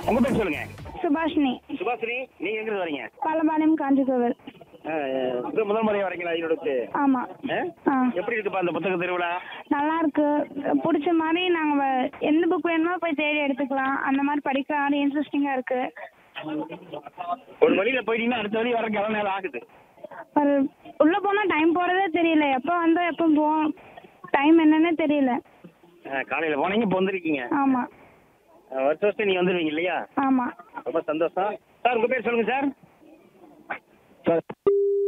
உங்க பேர் சொல்லுங்க சுபாஷினி சுபாஷினி நீங்க எங்க இருந்து வரீங்க பாலபாளையம் காஞ்சிகோவில் ஆ, இது முதல் முறையா வரீங்களா ஈரோடுக்கு ஆமா ஆ? ஆ எப்படி இருக்குப்பா அந்த புத்தக திருவிழா நல்லா இருக்கு பிடிச்ச மாதிரி நாங்கள் எந்த புக் வேணுமோ போய் தேடி எடுத்துக்கலாம் அந்த மாதிரி படிக்க மாதிரி இன்ட்ரெஸ்டிங்காக இருக்கு ஒரு வழியில போயிட்டீங்கன்னா அடுத்த வழி வரக்கு எவ்வளவு நேரம் ஆகுது ஒரு உள்ளே போனால் டைம் போகிறதே தெரியல எப்போ வந்தோம் எப்போ போவோம் டைம் என்னன்னே தெரியல ஆ, காலையில போனீங்க இப்போ வந்திருக்கீங்க ஆமாம் ஆ, வருஷம் வருஷம் நீங்க வந்துருவீங்க இல்லையா ஆமாம் ரொம்ப சந்தோஷம் சார் உங்க பேர் சொல்லுங்க சார் சார்